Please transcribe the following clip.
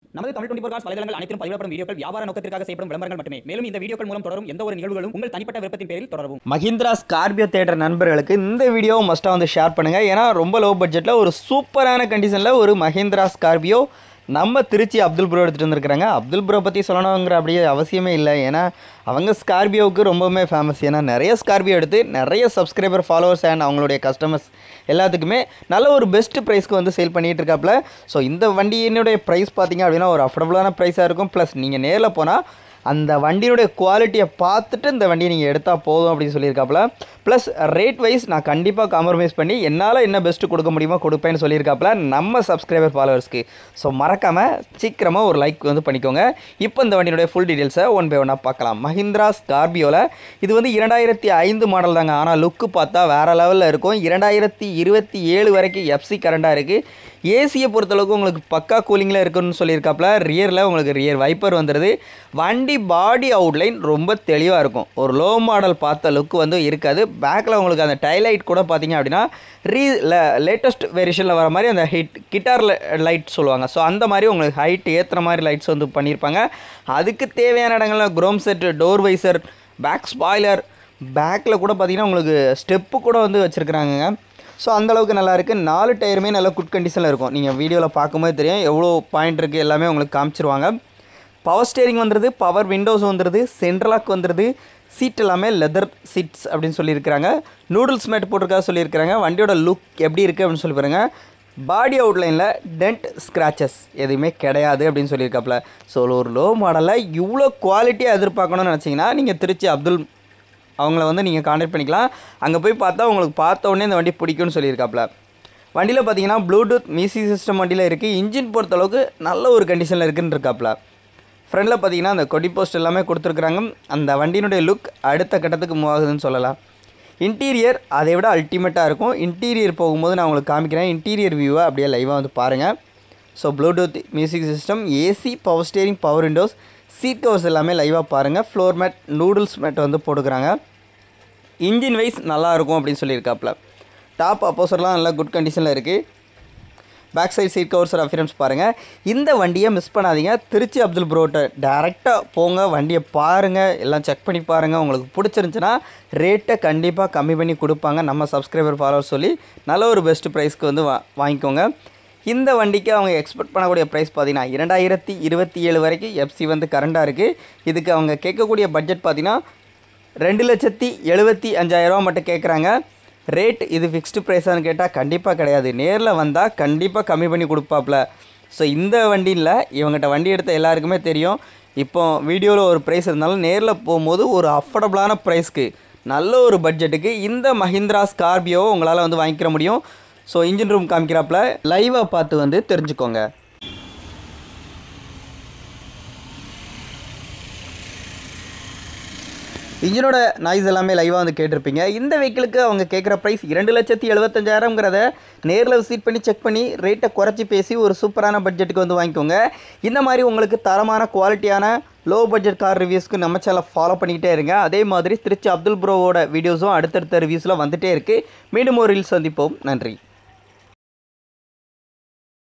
நமது Tamil twenty cos வலைதளங்கள் அனைத்தும் பதிவிடப்படும் வீடியோக்கள் வியாபார நோக்கத்திற்காக செய்யப்படும் விளம்பரங்கள் மட்டுமே மேலும் இந்த வீடியோக்கள் மூலம் தொடரும் எந்த ஒரு நிகழ்வுகளும் உங்கள் தனிப்பட்ட விருப்பத்தின் பேரில் தொடரவும் மஹிந்திரா ஸ்கார்பியோ தேட்டர் நண்பர்களுக்கு இந்த வீடியோ மஸ்ட்டாக வந்து ஷேர் பண்ணுங்கள் ஏன்னா ரொம்ப லோ பட்ஜெட்டில் ஒரு சூப்பரான கண்டிஷனில் ஒரு மஹிந்திரா ஸ்கார்பியோ நம்ம திருச்சி அப்துல் ப்ரோ எடுத்துகிட்டு வந்திருக்கிறாங்க அப்துல் ப்ரோ பற்றி சொல்லணுங்கிற அப்படியே அவசியமே இல்லை ஏன்னா அவங்க ஸ்கார்பியோவுக்கு ரொம்பவுமே ஃபேமஸ் ஏன்னா நிறைய ஸ்கார்பியோ எடுத்து நிறைய சப்ஸ்கிரைபர் ஃபாலோவர்ஸ் அண்ட் அவங்களுடைய கஸ்டமர்ஸ் எல்லாத்துக்குமே நல்ல ஒரு பெஸ்ட் ப்ரைஸ்க்கு வந்து சேல் பண்ணிகிட்டு இருக்காப்புல ஸோ இந்த வண்டியினுடைய ப்ரைஸ் பார்த்தீங்க அப்படின்னா ஒரு அஃபோர்டபுளான ப்ரைஸாக இருக்கும் ப்ளஸ் நீங்கள் நேரில் போனால் அந்த வண்டியினுடைய குவாலிட்டியை பார்த்துட்டு இந்த வண்டியை நீங்கள் எடுத்தால் போதும் அப்படின்னு சொல்லியிருக்காப்புல ப்ளஸ் ரேட் வைஸ் நான் கண்டிப்பாக காம்ப்ரமைஸ் பண்ணி என்னால் என்ன பெஸ்ட்டு கொடுக்க முடியுமோ கொடுப்பேன்னு சொல்லியிருக்காப்புல நம்ம சப்ஸ்கிரைபர் ஃபாலோவர்ஸ்க்கு ஸோ மறக்காமல் சீக்கிரமாக ஒரு லைக் வந்து பண்ணிக்கோங்க இப்போ இந்த வண்டியினுடைய ஃபுல் டீட்டெயில்ஸை ஒன் பை ஒன்னாக பார்க்கலாம் மஹிந்திரா ஸ்கார்பியோவில் இது வந்து இரண்டாயிரத்தி ஐந்து மாடல் தாங்க ஆனால் லுக்கு பார்த்தா வேறு லெவலில் இருக்கும் இரண்டாயிரத்தி இருபத்தி ஏழு வரைக்கும் எஃப்சி கரண்டாக இருக்குது ஏசியை பொறுத்தளவுக்கு உங்களுக்கு பக்கா கூலிங்கில் இருக்குன்னு சொல்லியிருக்காப்புல ரியரில் உங்களுக்கு ரியர் வைப்பர் வந்துடுது வண்டி பாடி அவுட்லைன் ரொம்ப தெளிவாக இருக்கும் ஒரு லோ மாடல் பார்த்த லுக் வந்து இருக்காது பேக்கில் உங்களுக்கு அந்த டைலைட் கூட பார்த்தீங்க அப்படின்னா ரீ லேட்டஸ்ட் வேரியேஷனில் வர மாதிரி அந்த ஹிட் கிட்டார் லைட் சொல்லுவாங்க ஸோ அந்த மாதிரி உங்களுக்கு ஹைட் ஏற்றுற மாதிரி லைட்ஸ் வந்து பண்ணியிருப்பாங்க அதுக்கு தேவையான இடங்களில் chrome set door visor back spoiler பேக்கில் கூட பார்த்தீங்கன்னா உங்களுக்கு ஸ்டெப்பு கூட வந்து வச்சுருக்குறாங்க ஸோ அந்தளவுக்கு நல்லா இருக்குது நாலு டயருமே நல்ல குட் கண்டிஷனில் இருக்கும் நீங்கள் வீடியோவில் பார்க்கும்போது தெரியும் எவ்வளோ பாயிண்ட் இருக்குது எல்லாமே உங்களுக்கு காமிச்சிருவாங்க பவர் ஸ்டேரிங் வந்துடுது பவர் விண்டோஸ் வந்துடுது சென்ட்ரலாக் வந்துடுது சீட் எல்லாமே லெதர் சீட்ஸ் அப்படின்னு சொல்லியிருக்கிறாங்க நூடுல்ஸ் மேட் போட்டிருக்கா சொல்லியிருக்கிறாங்க வண்டியோட லுக் எப்படி இருக்குது அப்படின்னு சொல்லி பாருங்க பாடி அவுட்லைனில் டென்ட் ஸ்க்ராச்சஸ் எதுவுமே கிடையாது அப்படின்னு சொல்லியிருக்காப்புல ஸோ ஒரு லோ மாடலில் இவ்வளோ குவாலிட்டியாக எதிர்பார்க்கணும்னு நினச்சிங்கன்னா நீங்கள் திருச்சி அப்துல் அவங்கள வந்து நீங்கள் கான்டாக்ட் பண்ணிக்கலாம் அங்கே போய் பார்த்தா உங்களுக்கு பார்த்த உடனே இந்த வண்டி பிடிக்கும்னு சொல்லியிருக்காப்புல வண்டியில் பார்த்தீங்கன்னா ப்ளூடூத் மியூசிக் சிஸ்டம் வண்டியில் இருக்குது இன்ஜின் பொறுத்தளவுக்கு நல்ல ஒரு கண்டிஷனில் இருக்குன்னு இருக்காப்புல ஃப்ரண்டில் பார்த்தீங்கன்னா அந்த கொடி போஸ்ட் எல்லாமே கொடுத்துருக்குறாங்க அந்த வண்டியினுடைய லுக் அடுத்த கட்டத்துக்கு மூவ் ஆகுதுன்னு சொல்லலாம் இன்டீரியர் அதை விட அல்டிமேட்டாக இருக்கும் இன்டீரியர் போகும்போது நான் உங்களுக்கு காமிக்கிறேன் இன்டீரியர் வியூவை அப்படியே லைவாக வந்து பாருங்கள் so Bluetooth music system AC power steering power windows seat covers எல்லாமே லைவாக பாருங்கள் ஃப்ளோர் மேட் நூடுல்ஸ் மேட் வந்து போட்டுக்கிறாங்க இன்ஜின் வைஸ் நல்லா இருக்கும் அப்படின்னு சொல்லியிருக்காப்புல டாப் அப்போசர்லாம் நல்லா குட் கண்டிஷனில் இருக்குது back side seat covers reference பாருங்கள் இந்த வண்டியை மிஸ் பண்ணாதீங்க திருச்சி அப்துல் ப்ரோட்ட டேரெக்டாக போங்க வண்டியை பாருங்கள் எல்லாம் செக் பண்ணி பாருங்கள் உங்களுக்கு பிடிச்சிருந்துச்சுன்னா ரேட்டை கண்டிப்பாக கம்மி பண்ணி கொடுப்பாங்க நம்ம சப்ஸ்கிரைபர் ஃபாலோவர் சொல்லி நல்ல ஒரு பெஸ்ட் ப்ரைஸ்க்கு வந்து வா வாங்கிக்கோங்க இந்த வண்டிக்கு அவங்க எக்ஸ்பெக்ட் பண்ணக்கூடிய ப்ரைஸ் பார்த்தீங்கன்னா இரண்டாயிரத்தி இருபத்தி ஏழு வரைக்கும் எஃப்சி வந்து கரண்டாக இருக்குது இதுக்கு அவங்க கேட்கக்கூடிய பட்ஜெட் பார்த்தீங்கன்னா ரெண்டு லட்சத்தி எழுபத்தி அஞ்சாயிரரூவா மட்டும் கேட்குறாங்க ரேட் இது ஃபிக்ஸ்டு ப்ரைஸான்னு கேட்டால் கண்டிப்பாக கிடையாது நேரில் வந்தால் கண்டிப்பாக கம்மி பண்ணி கொடுப்பாப்புல ஸோ இந்த வண்டியில் இவங்ககிட்ட வண்டி எடுத்த எல்லாருக்குமே தெரியும் இப்போ வீடியோவில் ஒரு ப்ரைஸ் இருந்தாலும் நேரில் போகும்போது ஒரு அஃபோர்டபுளான ப்ரைஸ்க்கு நல்ல ஒரு பட்ஜெட்டுக்கு இந்த மஹிந்திரா ஸ்கார்பியோவை உங்களால் வந்து வாங்கிக்கிற முடியும் ஸோ இன்ஜின் ரூம் காமிக்கிறாப்புல லைவாக பார்த்து வந்து தெரிஞ்சுக்கோங்க இன்ஜினோட நாய்ஸ் எல்லாமே லைவாக வந்து கேட்டிருப்பீங்க இந்த வெஹிக்கிளுக்கு அவங்க கேட்குற ப்ரைஸ் இரண்டு லட்சத்தி எழுபத்தஞ்சாயிரங்கிறத நேரில் விசிட் பண்ணி செக் பண்ணி ரேட்டை குறைச்சி பேசி ஒரு சூப்பரான பட்ஜெட்டுக்கு வந்து வாங்கிக்கோங்க இந்த மாதிரி உங்களுக்கு தரமான குவாலிட்டியான லோ பட்ஜெட் கார் ரிவ்யூஸ்க்கு நம்ம சேனல் ஃபாலோ பண்ணிக்கிட்டே இருங்க அதே மாதிரி திருச்சி அப்துல் ப்ரோவோட வீடியோஸும் அடுத்தடுத்த ரிவ்யூஸில் வந்துகிட்டே இருக்குது மீண்டும் ஒரு ரீல்ஸ் சந்திப்போம் நன்றி